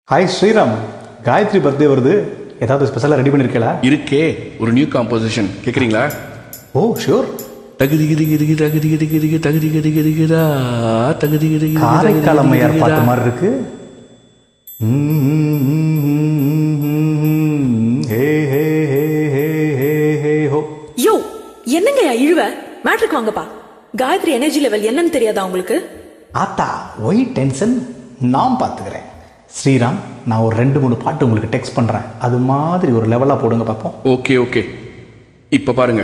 Hi Sriram Gayatri birthday வருது ஏதாவது ஸ்பெஷலாக ரெடி பண்ணியிருக்கீங்களா இருக்கே ஒரு நியூ காம்போசிஷன் கேக்குறீங்களா ஓ ஷூர் தகுதி கிதி கிதி கிதி தகுதி கிதி கிதி கிதி தகுதி கிதி கிதி கிதா தகுதி கிதி கிதி காரைக்கால் அம்மையார் பாட்டு மாதிரி இருக்கு ஹே ஹே ஹே ஹே ஹே ஹே ஹோ யோ என்னங்கய்யா இழுவ மேட்ருக்கு வாங்கப்பா காயத்ரி எனர்ஜி லெவல் என்னன்னு தெரியாதா உங்களுக்கு ஆத்தா ஒய் டென்ஷன் நான் பார்த்துக்கிறேன் ஸ்ரீராம் நான் ஒரு ரெண்டு மூணு பாட்டு உங்களுக்கு டெக்ஸ்ட் பண்ணுறேன் அது மாதிரி ஒரு லெவலாக போடுங்க பார்ப்போம் ஓகே ஓகே இப்ப பாருங்க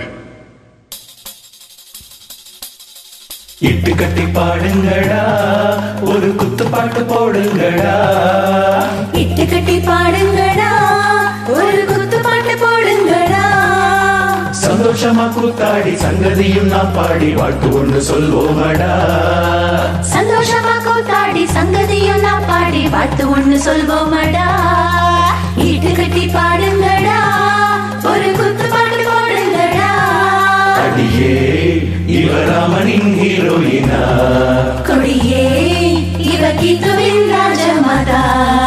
இட்டு கட்டி பாடுங்கடா ஒரு குத்து பாட்டு போடுங்கடா இட்டு கட்டி பாடுங்கடா ஒரு குத்து பாட்டு போடுங்கடா சந்தோஷமா கூத்தாடி சங்கதியும் நாம் பாடி வாழ்த்து ஒன்று சொல்வோமடா சந்தோஷமா கூத்தாடி சங்கதியும் நான் பாடி வாழ்த்து ஒண்ணு சொல்வோமடா இட்டு கட்டி பாடுங்கடா ஒரு குத்து பாட்டு போடுங்கடா அடியே இவராமனின் ஹீரோயினா கொடியே இவ கீத்துவின் Rajmata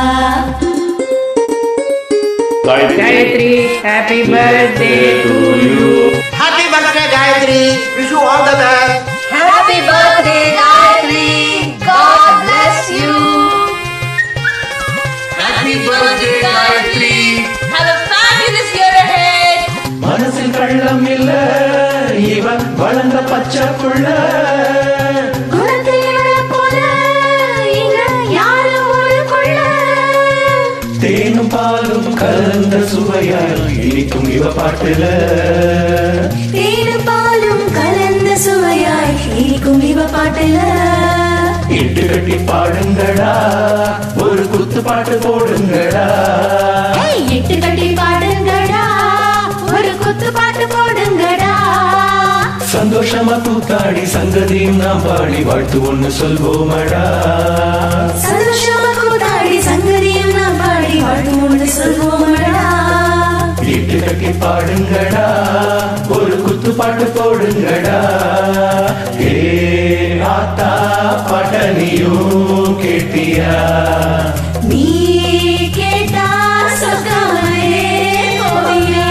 Gayatri, happy birthday to you. Happy birthday, Gayatri. Wish you all the best. Happy birthday, Gayatri. God bless you. Happy birthday, Gayatri. Have a fabulous year ahead. மனசில் கள்ளம் இல்ல இவன் வளர்ந்த பச்சை புள்ள குணத்தில் இவளை போல இங்க யாரும் ஒரு கொள்ள தேனும் பாலும் கலந்த சுவையால் இனிக்கும் இவ பாட்டுல தேனும் பாலும் கலந்த சுவையாய் இருக்கும் இவ பாட்டுல இட்டு கட்டி பாடுங்கடா ஒரு குத்து பாட்டு போடுங்கடா ஏய், எட்டு கட்டி பாடுங்கடா ஒரு குத்து பாட்டு போடுங்கடா சந்தோஷமா கூத்தாடி சங்கதியும் நாம் பாடி வாழ்த்து ஒண்ணு சொல்வோமடா சந்தோஷமா கூத்தாடி சங்கதியும் நான் பாடி வாழ்த்து ஒன்று சொல்வோமடா இட்டு கட்டி பாடுங்கடா ஒரு குத்து பாட்டு போடுங்கடா ஏ ஆத்தா பாட்டனியும் கேட்டியா நீ கேட்டா சொல்லாமலே போவியா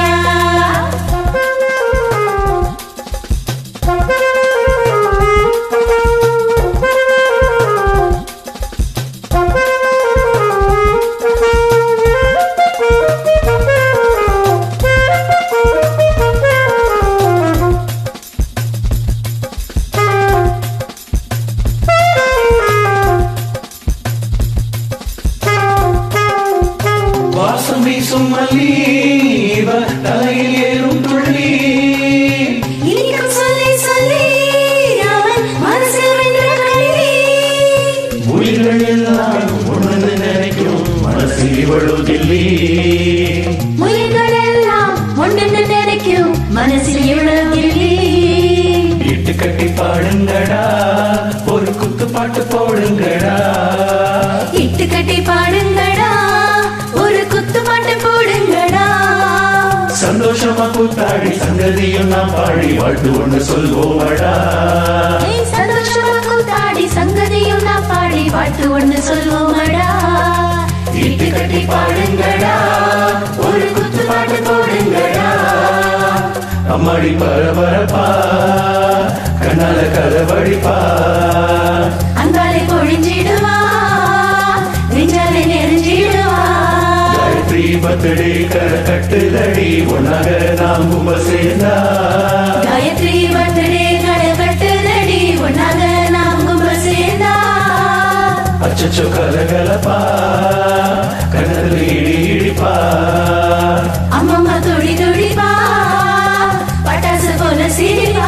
வாசம் வீசும் மல்லி இவ தலையில் ஏறும் துள்ளி இனிக்கும் சொல்லி சொல்லி அவன் மனசில் வென்ற களி உயிர்கள் எல்லாம் ஒன்று நினைக்கும் மனசு இவளோ தில்லி முயல்கள் எல்லாம் ஒன்றென்று நினைக்கும் மனசில் இவ்வளவு இல்லை இட்டு கட்டி பாடுங்கடா ஒரு குத்து பாட்டு போடுங்கடா இட்டு கட்டி பாடுங்கடா ஒரு குத்து பாட்டு போடுங்கடா சந்தோஷமா கூத்தாடி சங்கதியும் நாம் பாடி வாழ்த்து ஒன்று சொல்வோமடா ஏய், சந்தோஷமா கூத்தாடி சங்கதியும் நான் பாடி வாழ்த்து ஒண்ணு சொல்வோமடா இட்டு கட்டி பாடுங்கடா ஒரு குத்து பாட்டு போடுங்கடா அம்மாடி பரபரப்பா கண்ணால கதவடிப்பா அங்காலே பொழிஞ்சிடுவா நெஞ்சாலே நெறிஞ்சிடுவா காயத்ரி பர்த்டே கர கட்டுதடி ஒன்னாக நாம் கும்ப சேர்ந்தா காயத்ரி பர்த்டே கடை கட்டுதடி ஒன்னாக நாம் கும்பல் சேர்ந்தா அச்சச்சோ கலகலப்பா கண்ணதில் இடி இடிப்பா அம்மம்மா துடி துடிப்பா பட்டாசு போல சிரிப்பா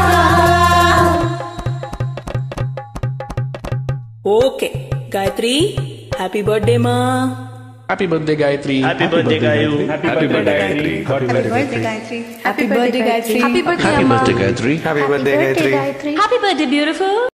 ஓகே காயத்ரி ஹாப்பி பர்த்டேமா happy birthday Gayatri Happy birthday, Gayu. Happy birthday Gayatri happy birthday Gayatri happy birthday happy birthday Gayatri Happy birthday, Gayatri. Happy birthday beautiful